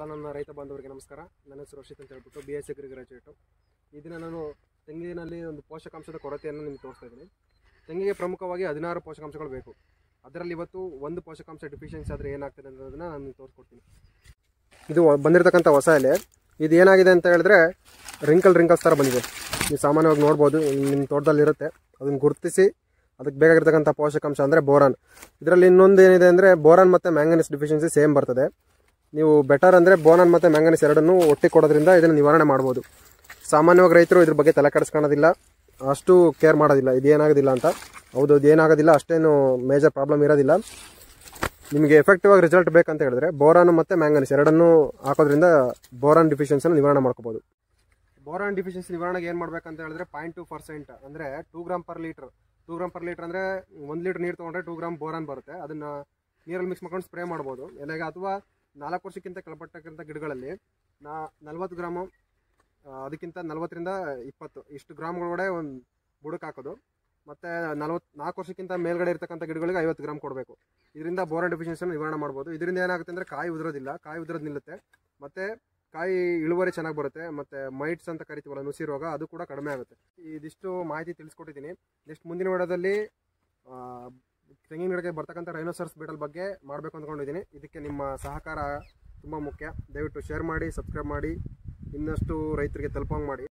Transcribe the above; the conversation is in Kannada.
ಎಲ್ಲ ನನ್ನ ರೈತ ಬಾಂಧವರಿಗೆ ನಮಸ್ಕಾರ ನನ್ನ ಹೆಸರು ರಶಿತ್ ಅಂತ ಹೇಳ್ಬಿಟ್ಟು ಬಿ ಎಸ್ ಸಿ ಗ್ರಾಜುಯೇಟು ಈ ದಿನ ನಾನು ತೆಂಗಿನಲ್ಲಿ ಒಂದು ಪೋಷಕಾಂಶದ ಕೊರತೆಯನ್ನು ನಿಮ್ಗೆ ತೋರಿಸ್ತಾ ಇದ್ದೀನಿ ತೆಂಗಿಗೆ ಪ್ರಮುಖವಾಗಿ ಹದಿನಾರು ಪೋಷಕಾಂಶಗಳು ಬೇಕು ಅದರಲ್ಲಿ ಇವತ್ತು ಒಂದು ಪೋಷಕಾಂಶ ಡಿಫಿಷಿಯನ್ಸಿ ಆದರೆ ಏನಾಗ್ತದೆ ಅನ್ನೋದನ್ನು ನಾನು ನಿಮ್ಗೆ ತೋರಿಸ್ಕೊಡ್ತೀನಿ ಇದು ಬಂದಿರತಕ್ಕಂಥ ಹೊಸ ಎಲೆ ಇದು ಏನಾಗಿದೆ ಅಂತ ಹೇಳಿದ್ರೆ ರಿಂಕಲ್ ರಿಂಕಲ್ಸ್ ಥರ ಬಂದಿದೆ ನೀವು ಸಾಮಾನ್ಯವಾಗಿ ನೋಡ್ಬೋದು ನಿಮ್ಮ ತೋಟದಲ್ಲಿ ಇರುತ್ತೆ ಅದನ್ನು ಗುರುತಿಸಿ ಅದಕ್ಕೆ ಬೇಕಾಗಿರ್ತಕ್ಕಂಥ ಪೋಷಕಾಂಶ ಅಂದರೆ ಬೋರಾನ್ ಇದರಲ್ಲಿ ಇನ್ನೊಂದು ಏನಿದೆ ಅಂದರೆ ಬೋರಾನ್ ಮತ್ತು ಮ್ಯಾಂಗನೀಸ್ ಡಿಫಿಷಿಯನ್ಸಿ ಸೇಮ್ ಬರ್ತದೆ ನೀವು ಬೆಟರ್ ಅಂದರೆ ಬೋರಾನ್ ಮತ್ತು ಮ್ಯಾಂಗನೀಸ್ ಎರಡನ್ನೂ ಒಟ್ಟಿಗೆ ಕೊಡೋದ್ರಿಂದ ಇದನ್ನು ನಿವಾರಣೆ ಮಾಡ್ಬೋದು ಸಾಮಾನ್ಯವಾಗಿ ರೈತರು ಇದ್ರ ಬಗ್ಗೆ ತಲೆ ಕೆಡಿಸ್ಕೊಳ್ಳೋದಿಲ್ಲ ಅಷ್ಟು ಕೇರ್ ಮಾಡೋದಿಲ್ಲ ಇದೇನಾಗೋದಿಲ್ಲ ಅಂತ ಹೌದು ಇದು ಏನಾಗೋದಿಲ್ಲ ಅಷ್ಟೇನು ಮೇಜರ್ ಪ್ರಾಬ್ಲಮ್ ಇರೋದಿಲ್ಲ ನಿಮಗೆ ಎಫೆಕ್ಟಿವ್ ಆಗಿ ರಿಸಲ್ಟ್ ಬೇಕಂತ ಹೇಳಿದ್ರೆ ಬೋರಾನ್ ಮತ್ತು ಮ್ಯಾಂಗನೀಸ್ ಎರಡನ್ನೂ ಹಾಕೋದ್ರಿಂದ ಬೋರಾನ್ ಡಿಫಿಷಿಯನ್ಸಿನ ನಿವಾರಣೆ ಮಾಡ್ಕೋಬೋದು ಬೋರಾನ್ ಡಿಫಿಷಿಯನ್ಸಿ ನಿವಾರಣೆಗೆ ಏನು ಮಾಡ್ಬೇಕಂತ ಹೇಳಿದ್ರೆ ಪಾಯಿಂಟ್ ಟು ಪರ್ಸೆಂಟ್ ಅಂದರೆ two gram per litre two gram per litre ಅಂದರೆ ಒಂದು ಲೀಟ್ರ್ ನೀರು ತೊಗೊಂಡ್ರೆ ಟೂ ಗ್ರಾಮ್ ಬೋರಾನ್ ಬರುತ್ತೆ ಅದನ್ನು ನೀರಲ್ಲಿ ಮಿಕ್ಸ್ ಮಾಡ್ಕೊಂಡು ಸ್ಪ್ರೇ ಮಾಡ್ಬೋದು ಎಲೆಗೆ ಅಥವಾ ನಾಲ್ಕು ವರ್ಷಕ್ಕಿಂತ ಕೆಳಪಟ್ಟಕ್ಕಂಥ ಗಿಡಗಳಲ್ಲಿ ನಾ ನಲ್ವತ್ತು ಗ್ರಾಮು ಆ, ಅದಕ್ಕಿಂತ ನಲ್ವತ್ತರಿಂದ ಇಪ್ಪತ್ತು ಇಷ್ಟು ಗ್ರಾಮ್ಗಳೊಳಗಡೆ ಒಂದು ಬುಡಕ್ಕೆ ಹಾಕೋದು ಮತ್ತು ನಲ್ವತ್ತು ನಾಲ್ಕು ವರ್ಷಕ್ಕಿಂತ ಮೇಲ್ಗಡೆ ಇರ್ತಕ್ಕಂಥ ಗಿಡಗಳಿಗೆ ಐವತ್ತು ಗ್ರಾಮ್ ಕೊಡಬೇಕು ಇದರಿಂದ ಬೋರಾನ್ ಡೆಫಿಷಿಯನ್ಸಿನ ನಿವಾರಣೆ ಮಾಡ್ಬೋದು ಇದರಿಂದ ಏನಾಗುತ್ತೆ ಅಂದರೆ ಕಾಯಿ ಉದುರೋದಿಲ್ಲ ಕಾಯಿ ಉದುರೋದು ನಿಲ್ಲುತ್ತೆ ಮತ್ತು ಕಾಯಿ ಇಳುವರಿ ಚೆನ್ನಾಗಿ ಬರುತ್ತೆ ಮತ್ತು ಮೈಟ್ಸ್ ಅಂತ ಕರಿತೀವಲ್ಲ ನುಸಿ ರೋಗ ಅದು ಕೂಡ ಕಡಿಮೆ ಆಗುತ್ತೆ ಇದಿಷ್ಟು ಮಾಹಿತಿ ತಿಳಿಸ್ಕೊಟ್ಟಿದ್ದೀನಿ ನೆಕ್ಸ್ಟ್ ಮುಂದಿನ ವಿಡಿಯೋದಲ್ಲಿ ಆ, ತೆಂಗಿನ ಗಿಡಕ್ಕೆ ಬರ್ತಕ್ಕಂಥ ರೈನೋಸರ್ಸ್ ಬೀಟಲ್ ಬಗ್ಗೆ ಮಾಡಬೇಕು ಅಂದ್ಕೊಂಡಿದ್ದೀನಿ ಇದಕ್ಕೆ ನಿಮ್ಮ ಸಹಕಾರ ತುಂಬ ಮುಖ್ಯ ದಯವಿಟ್ಟು ಶೇರ್ ಮಾಡಿ ಸಬ್ಸ್ಕ್ರೈಬ್ ಮಾಡಿ ಇನ್ನಷ್ಟು ರೈತರಿಗೆ ತಲುಪಂಗೆ ಮಾಡಿ